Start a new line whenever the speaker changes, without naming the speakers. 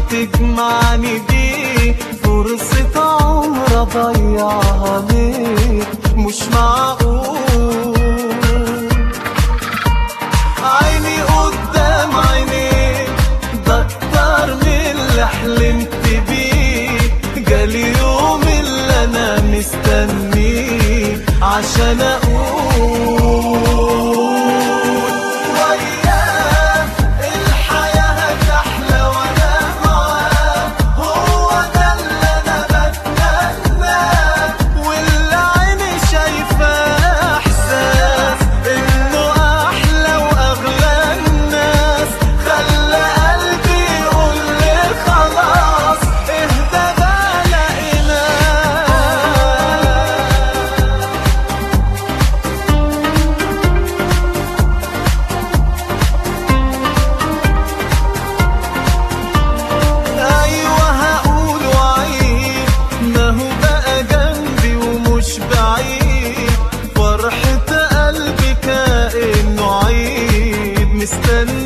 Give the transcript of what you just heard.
تجمعني بيه فرصة عمر أضيعها ليه مش معقول عيني قدام عينيك ده أكتر من اللي حلمت بيه جالي يوم اللي أنا مستنيه عشان أقول وياه الحياة هتحلى وأنا معاه هو ده اللي أنا بتمناه واللي عيني شايفاه إحساس إنه أحلى وأغلى الناس خلى قلبي يقول لي خلاص اهدى بقى لقيناه ايوه هقول وعيد ما هو بقى جنبي ومش بعيد فرحة قلبي كأنه عيد مستني